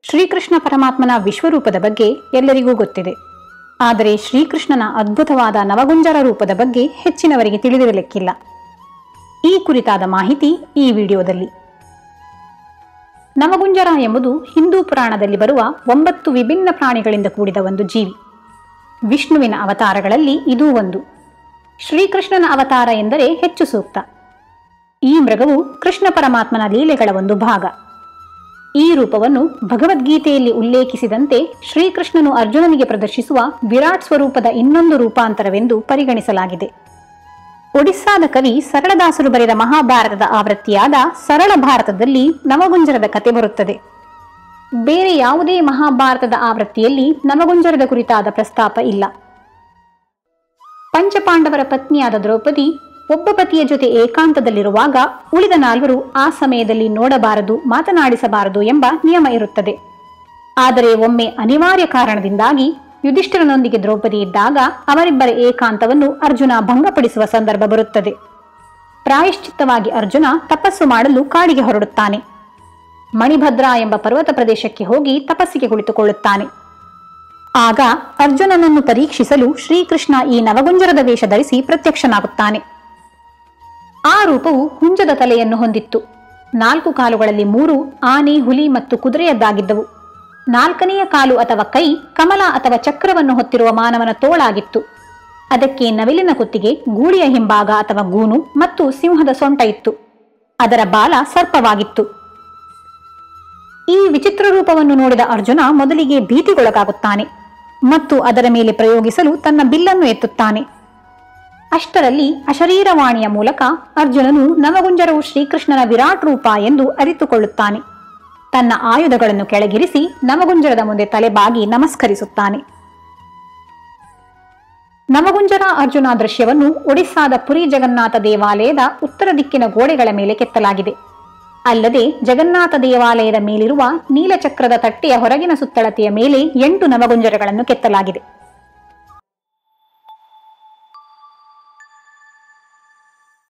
ಶ್ರೀಕೃಷ್ಣ ಪರಮಾತ್ಮನ ವಿಶ್ವರೂಪದ ಬಗ್ಗೆ ಎಲ್ಲರಿಗೂ ಗೊತ್ತಿದೆ ಆದರೆ ಶ್ರೀಕೃಷ್ಣನ ಅದ್ಭುತವಾದ ನವಗುಂಜರ ರೂಪದ ಬಗ್ಗೆ ಹೆಚ್ಚಿನವರಿಗೆ ತಿಳಿದಿರಲಿಕ್ಕಿಲ್ಲ ಈ ಕುರಿತಾದ ಮಾಹಿತಿ ಈ ವಿಡಿಯೋದಲ್ಲಿ ನವಗುಂಜರ ಎಂಬುದು ಹಿಂದೂ ಪುರಾಣದಲ್ಲಿ ಬರುವ ಒಂಬತ್ತು ವಿಭಿನ್ನ ಪ್ರಾಣಿಗಳಿಂದ ಕೂಡಿದ ಒಂದು ಜೀವಿ ವಿಷ್ಣುವಿನ ಅವತಾರಗಳಲ್ಲಿ ಇದೂ ಒಂದು ಶ್ರೀಕೃಷ್ಣನ ಅವತಾರ ಎಂದರೆ ಹೆಚ್ಚು ಸೂಕ್ತ ಈ ಮೃಗವು ಕೃಷ್ಣ ಪರಮಾತ್ಮನ ಲೀಲೆಗಳ ಒಂದು ಭಾಗ ಈ ರೂಪವನ್ನು ಭಗವದ್ಗೀತೆಯಲ್ಲಿ ಉಲ್ಲೇಖಿಸಿದಂತೆ ಶ್ರೀಕೃಷ್ಣನು ಅರ್ಜುನನಿಗೆ ಪ್ರದರ್ಶಿಸುವ ವಿರಾಟ್ ಸ್ವರೂಪದ ಇನ್ನೊಂದು ರೂಪಾಂತರವೆಂದು ಪರಿಗಣಿಸಲಾಗಿದೆ ಒಡಿಸ್ಸಾದ ಕವಿ ಸರಳದಾಸರು ಬರೆದ ಮಹಾಭಾರತದ ಆವೃತ್ತಿಯಾದ ಸರಳ ಭಾರತದಲ್ಲಿ ನವಗುಂಜರದ ಕತೆ ಬರುತ್ತದೆ ಬೇರೆ ಯಾವುದೇ ಮಹಾಭಾರತದ ಆವೃತ್ತಿಯಲ್ಲಿ ನವಗುಂಜರದ ಕುರಿತಾದ ಪ್ರಸ್ತಾಪ ಇಲ್ಲ ಪಂಚಪಾಂಡವರ ಪತ್ನಿಯಾದ ದ್ರೌಪದಿ ಒಬ್ಬ ಪತಿಯ ಜೊತೆ ಏಕಾಂತದಲ್ಲಿರುವಾಗ ಉಳಿದ ನಾಲ್ವರು ಆ ಸಮಯದಲ್ಲಿ ನೋಡಬಾರದು ಮಾತನಾಡಿಸಬಾರದು ಎಂಬ ನಿಯಮ ಇರುತ್ತದೆ ಆದರೆ ಒಮ್ಮೆ ಅನಿವಾರ್ಯ ಕಾರಣದಿಂದಾಗಿ ಯುಧಿಷ್ಠಿರನೊಂದಿಗೆ ದ್ರೌಪದಿ ಇದ್ದಾಗ ಅವರಿಬ್ಬರ ಏಕಾಂತವನ್ನು ಅರ್ಜುನ ಭಂಗಪಡಿಸುವ ಸಂದರ್ಭ ಬರುತ್ತದೆ ಪ್ರಾಯಶ್ಚಿತ್ತವಾಗಿ ಅರ್ಜುನ ತಪಸ್ಸು ಮಾಡಲು ಕಾಡಿಗೆ ಹೊರಡುತ್ತಾನೆ ಮಣಿಭದ್ರ ಎಂಬ ಪರ್ವತ ಪ್ರದೇಶಕ್ಕೆ ಹೋಗಿ ತಪಸ್ಸಿಗೆ ಕುಳಿತುಕೊಳ್ಳುತ್ತಾನೆ ಆಗ ಅರ್ಜುನನನ್ನು ಪರೀಕ್ಷಿಸಲು ಶ್ರೀಕೃಷ್ಣ ಈ ನವಗುಂಜರದ ವೇಷ ಧರಿಸಿ ಪ್ರತ್ಯಕ್ಷನಾಗುತ್ತಾನೆ ಆ ರೂಪವು ಹುಂಜದ ತಲೆಯನ್ನು ಹೊಂದಿತ್ತು ನಾಲ್ಕು ಕಾಲುಗಳಲ್ಲಿ ಮೂರು ಆನೆ ಹುಲಿ ಮತ್ತು ಕುದುರೆಯದ್ದಾಗಿದ್ದವು ನಾಲ್ಕನೆಯ ಕಾಲು ಅಥವಾ ಕೈ ಕಮಲ ಅಥವಾ ಚಕ್ರವನ್ನು ಹೊತ್ತಿರುವ ಮಾನವನ ತೋಳಾಗಿತ್ತು ಅದಕ್ಕೆ ನವಿಲಿನ ಕುತ್ತಿಗೆ ಗೂಳಿಯ ಹಿಂಭಾಗ ಅಥವಾ ಗೂನು ಮತ್ತು ಸಿಂಹದ ಸೊಂಟ ಇತ್ತು ಅದರ ಬಾಲ ಸರ್ಪವಾಗಿತ್ತು ಈ ವಿಚಿತ್ರ ರೂಪವನ್ನು ನೋಡಿದ ಅರ್ಜುನ ಮೊದಲಿಗೆ ಭೀತಿಗೊಳಗಾಗುತ್ತಾನೆ ಮತ್ತು ಅದರ ಮೇಲೆ ಪ್ರಯೋಗಿಸಲು ತನ್ನ ಬಿಲ್ಲನ್ನು ಎತ್ತುತ್ತಾನೆ ಅಷ್ಟರಲ್ಲಿ ಅಶರೀರವಾಣಿಯ ಮೂಲಕ ಅರ್ಜುನನು ನವಗುಂಜರವು ಶ್ರೀಕೃಷ್ಣನ ವಿರಾಟ್ ರೂಪ ಎಂದು ಅರಿತುಕೊಳ್ಳುತ್ತಾನೆ ತನ್ನ ಆಯುಧಗಳನ್ನು ಕೆಳಗಿರಿಸಿ ನವಗುಂಜರದ ಮುಂದೆ ತಲೆಬಾಗಿ ನಮಸ್ಕರಿಸುತ್ತಾನೆ ನವಗುಂಜರ ಅರ್ಜುನ ದೃಶ್ಯವನ್ನು ಒಡಿಸ್ಸಾದ ಪುರಿ ಜಗನ್ನಾಥ ದೇವಾಲಯದ ಉತ್ತರ ದಿಕ್ಕಿನ ಗೋಡೆಗಳ ಮೇಲೆ ಕೆತ್ತಲಾಗಿದೆ ಅಲ್ಲದೆ ಜಗನ್ನಾಥ ದೇವಾಲಯದ ಮೇಲಿರುವ ನೀಲಚಕ್ರದ ತಟ್ಟೆಯ ಹೊರಗಿನ ಸುತ್ತಳತೆಯ ಮೇಲೆ ಎಂಟು ನವಗುಂಜರಗಳನ್ನು ಕೆತ್ತಲಾಗಿದೆ